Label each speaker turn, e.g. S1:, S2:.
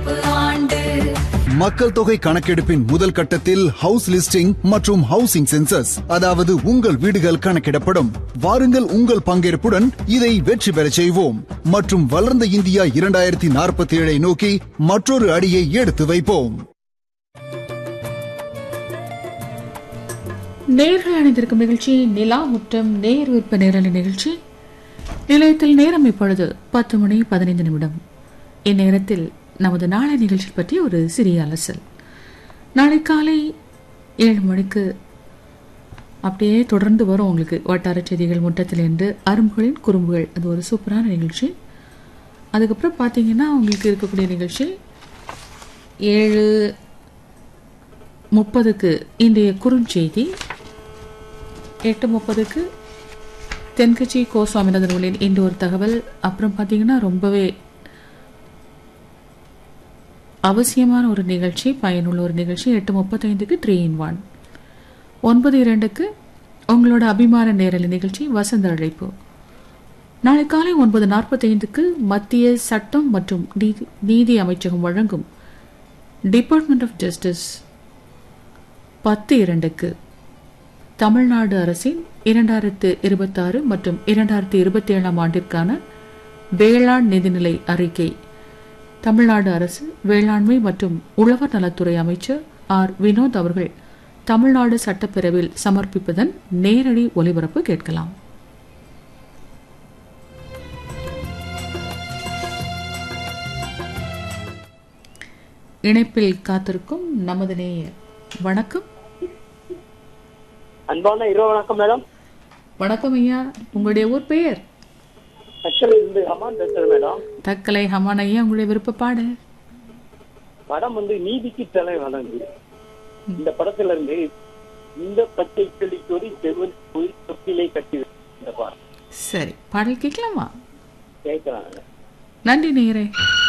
S1: நடப்பு ஆண்டு
S2: மக்கள் தொகை கணக்கெடுப்பின் முதல் கட்டத்தில் ஹவுஸ் லிஸ்டிங் மற்றும் ஹவுசிங் சென்சஸ் அதாவது உங்கள் வீடுகள் கணக்கிடப்படும் வாருங்கள் உங்கள் பங்கேற்புடன் இதை வெற்றி பெறச் செய்வோம் மற்றும் வளர்ந்த இந்தியா இரண்டாயிரத்தி நாற்பத்தி ஏழை நோக்கி மற்றொரு அடியை எடுத்து வைப்போம்
S3: நேர்கள் அணிந்திருக்கும் நிகழ்ச்சி நிலா முற்றம் நேர் விற்ப நேரலை நிகழ்ச்சி நிலையத்தில் நேரம் இப்பொழுது பத்து மணி பதினைந்து நிமிடம் இந்நேரத்தில் நமது நாளை நிகழ்ச்சி பற்றி ஒரு சிறிய அலசல் நாளை காலை ஏழு மணிக்கு அப்படியே தொடர்ந்து வரும் உங்களுக்கு வட்டார செய்திகள் முற்றத்திலிருந்து அரும்புகளின் குறும்புகள் அது ஒரு சூப்பரான நிகழ்ச்சி அதுக்கப்புறம் பார்த்தீங்கன்னா உங்களுக்கு இருக்கக்கூடிய நிகழ்ச்சி ஏழு முப்பதுக்கு இன்றைய குறுஞ்செய்தி எட்டு முப்பதுக்கு தென்கட்சி கோ சுவாமிநாதன் அவர்களின் இன்று ஒரு தகவல் அப்புறம் பார்த்தீங்கன்னா ரொம்பவே அவசியமான ஒரு நிகழ்ச்சி பயனுள்ள ஒரு நிகழ்ச்சி எட்டு முப்பத்தைந்துக்கு த்ரீ இன் ஒன் ஒன்பது இரண்டுக்கு உங்களோட அபிமான நேரலை நிகழ்ச்சி வசந்த அழைப்பு நாளை காலை ஒன்பது நாற்பத்தைந்துக்கு மத்திய சட்டம் மற்றும் நீதி நீதி அமைச்சகம் வழங்கும் டிபார்ட்மெண்ட் ஆஃப் ஜஸ்டிஸ் பத்து இரண்டுக்கு தமிழ்நாடு அரசின் இரண்டாயிரத்து இருபத்தாறு மற்றும் இரண்டாயிரத்து இருபத்தி ஏழாம் ஆண்டிற்கான வேளாண் நிதிநிலை அறிக்கை தமிழ்நாடு அரசு வேளாண்மை மற்றும் உழவர் நலத்துறை அமைச்சர் ஆர் வினோத் அவர்கள் தமிழ்நாடு சட்டப்பேரவையில் சமர்ப்பிப்பதன் நேரடி ஒலிபரப்பு கேட்கலாம் இணைப்பில் காத்திருக்கும் நமது நேயர் வணக்கம்
S4: அன்பான இரவு வணக்கம் மேடம்
S3: வணக்கம் ஐயா உங்களுடைய ஊர் பெயர்
S4: ஆக்சுவலி இருந்து அம்மான் பேசுறேன் மேடம்
S3: தக்கலை ஹமான் ஐயா உங்களுடைய விருப்ப பாடு
S4: படம் வந்து நீதிக்கு தலை வணங்கு இந்த படத்துல இருந்து இந்த பச்சை கிளி கொடி செவன் உயிர் தொட்டிலை கட்டி இந்த பாடம்
S3: சரி பாடல் கேட்கலாமா
S4: கேட்கலாம்
S3: நன்றி நேயரே